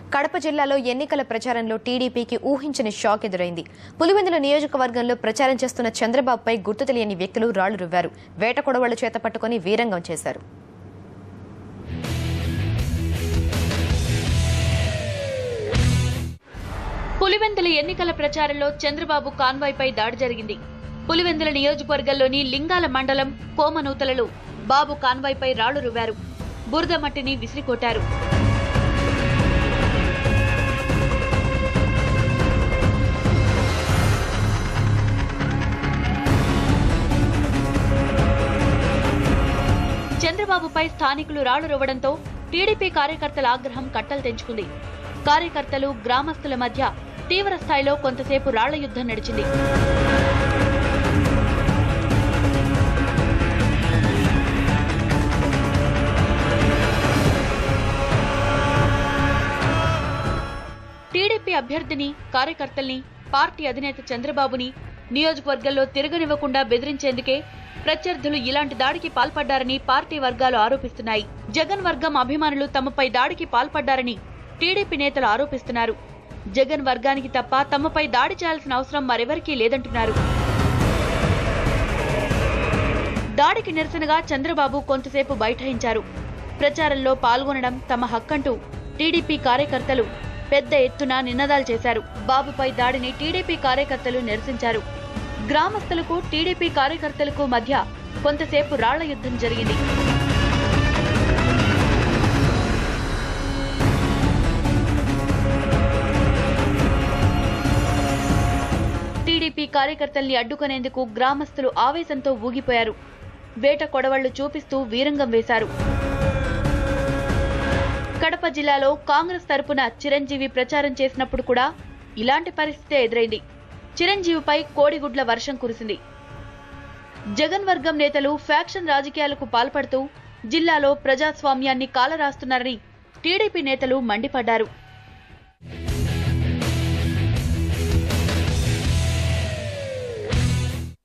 కడప జిల్లాలో ఎన్నికల ప్రచారంలో టీడీపీకి ఊహించని షాక్ ఎదురైంది పులివెందుల నియోజకవర్గంలో ప్రచారం చేస్తున్న చంద్రబాబుపై గుర్తు తెలియని వ్యక్తులు రాళ్లు రువ్వారు వేట కొడవళ్లు చేత పట్టుకుని వీరంగం చేశారు పులివెందుల ఎన్నికల ప్రచారంలో చంద్రబాబు కాన్వాయ్పై దాడి జరిగింది పులివెందుల నియోజకవర్గంలోని లింగాల మండలం కోమనూతలలో బాబు కాన్వాయ్పై రాళ్లు రువ్వారు బురద మట్టిని విసిరికొట్టారు చంద్రబాబుపై స్థానికులు రాళ్లు రువ్వడంతో టీడీపీ కార్యకర్తల ఆగ్రహం కట్టలు తెంచుకుంది కార్యకర్తలు గ్రామస్తుల మధ్య తీవ్ర స్థాయిలో కొంతసేపు రాళ్ల యుద్ధం నడిచింది టీడీపీ అభ్యర్థిని కార్యకర్తల్ని పార్టీ అధినేత చంద్రబాబుని నియోజకవర్గంలో తిరగనివ్వకుండా బెదిరించేందుకే ప్రత్యర్థులు ఇలాంటి దాడికి పాల్పడ్డారని పార్టీ వర్గాలు ఆరోపిస్తున్నాయి జగన్ వర్గం అభిమానులు తమపై దాడికి పాల్పడ్డారని టీడీపీ నేతలు ఆరోపిస్తున్నారు జగన్ వర్గానికి తప్ప తమపై దాడి చేయాల్సిన అవసరం మరెవరికీ లేదంటున్నారు దాడికి నిరసనగా చంద్రబాబు కొంతసేపు బైఠాయించారు ప్రచారంలో పాల్గొనడం తమ హక్కంటూ టీడీపీ కార్యకర్తలు పెద్ద ఎత్తున నినాదాలు చేశారు బాబుపై దాడిని టీడీపీ కార్యకర్తలు నిరసించారు గ్రామస్తులకు టీడీపీ కార్యకర్తలకు మధ్య కొంతసేపు రాళ్ల యుద్ధం జరిగింది టీడీపీ కార్యకర్తల్ని అడ్డుకునేందుకు గ్రామస్తులు ఆవేశంతో ఊగిపోయారు వేట కొడవళ్లు చూపిస్తూ వీరంగం వేశారు కడప జిల్లాలో కాంగ్రెస్ తరపున చిరంజీవి ప్రచారం చేసినప్పుడు కూడా ఇలాంటి పరిస్థితే ఎదురైంది చిరంజీవిపై కోడిగుడ్ల వర్షం కురిసింది జగన్ వర్గం నేతలు ఫ్యాక్షన్ రాజకీయాలకు పాల్పడుతూ జిల్లాలో ప్రజాస్వామ్యాన్ని కాలరాస్తున్నారని టీడీపీ నేతలు మండిపడ్డారు